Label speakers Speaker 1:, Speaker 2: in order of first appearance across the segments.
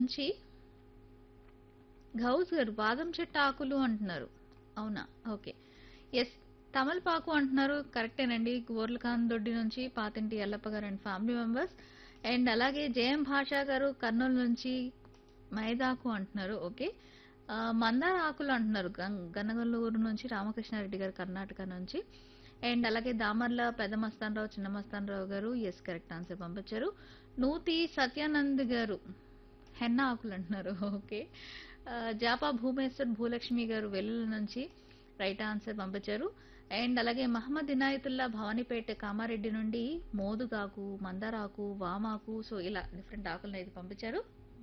Speaker 1: నుంచి గౌస్ గారు బాదం చెట్టు ఆకులు అంటున్నారు అవునా ఓకే ఎస్ తమలపాకు అంటున్నారు కరెక్టేనండి గోర్లకాన్ దొడ్డి నుంచి పాతింటి ఎల్లప్ప గారు అండ్ ఫ్యామిలీ మెంబర్స్ అండ్ అలాగే జయం భాషా గారు కర్నూలు నుంచి మైదాకు అంటున్నారు ఓకే ఆ, మందార ఆకులు అంటున్నారు గం- గన్నగల్లూరు నుంచి రామకృష్ణారెడ్డి గారు కర్ణాటక నుంచి అండ్ అలాగే దామర్ల పెద్ద మస్తానరావు చిన్న మస్తానరావు గారు ఎస్ కరెక్ట్ ఆన్సర్ పంపించారు నూతి సత్యానంద్ గారు హెన్న ఆకులు అంటున్నారు ఓకే ఆ, జాపా భూమేశ్వర్ భూలక్ష్మి గారు వెల్లుల నుంచి రైట్ ఆన్సర్ పంపించారు అండ్ అలాగే మహమ్మద్ ఇనాయతుల్లా భవానీపేట కామారెడ్డి నుండి మోదుగాకు మందారాకు వామాకు సో ఇలా డిఫరెంట్ ఆకులను అయితే పంపించారు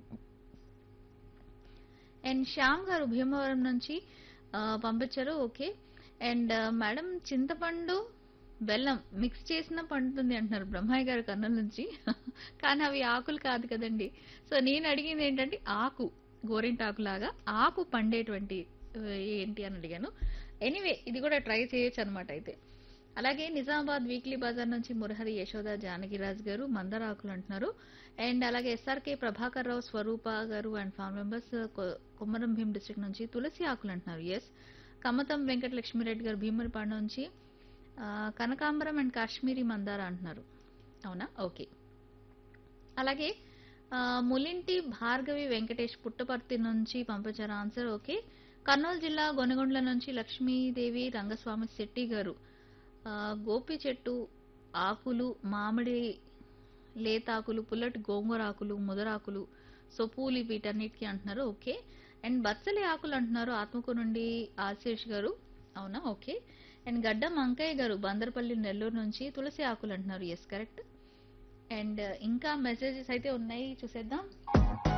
Speaker 1: అండ్ శ్యామ్ గారు భీమవరం నుంచి ఆ, పంపించారు ఓకే అండ్ మేడం చింతపండు బెల్లం మిక్స్ చేసిన పండుతుంది అంటున్నారు బ్రహ్మయ్య గారు కన్నుల నుంచి కానీ అవి ఆకులు కాదు కదండి సో నేను అడిగింది ఏంటంటే ఆకు గోరింటాకు లాగా ఆకు పండేటువంటి ఆ, ఏంటి అని అడిగాను ఎనీవే ఇది కూడా ట్రై చేయొచ్చు అనమాట అయితే అలాగే నిజామాబాద్ వీక్లీ బజార్ నుంచి మురహరి యశోద జానకిరాజ్ గారు మందర ఆకులు అంటున్నారు అండ్ అలాగే SRK Prabhakar Rao Swaroopa garu and family members Komaram Bheem district నుంచి తులసి ఆకులు అంటున్నారు ఎస్ కమతం వెంకట లక్ష్మీరెడ్డి గారు భీమునిపాడు నుంచి ఆ, కనకాంబరం అండ్ కాశ్మీరీ మందార అంటున్నారు అవునా ఓకే అలాగే ఆ, ములింటి భార్గవి వెంకటేష్ పుట్టపర్తి నుంచి పంపించారు ఆన్సర్ ఓకే కర్నూలు జిల్లా గొనగొండ్ల నుంచి లక్ష్మీదేవి రంగస్వామి శెట్టి గారు ఆ, గోపి చెట్టు ఆకులు మామిడి లేతాకులు పుల్లటి గోంగూర ఆకులు ముదరాకులు సో పూలు వీటన్నిటికీ అంటున్నారు ఓకే అండ్ బచ్చలి ఆకులు అంటున్నారు ఆత్మకూరు నుండి ఆశీష్ గారు అవునా ఓకే అండ్ గడ్డ మంకయ్య గారు బందరపల్లి నెల్లూరు నుంచి తులసి ఆకులు అంటున్నారు ఎస్ కరెక్ట్ అండ్ ఇంకా మెసేజెస్ అయితే ఉన్నాయి చూసేద్దాం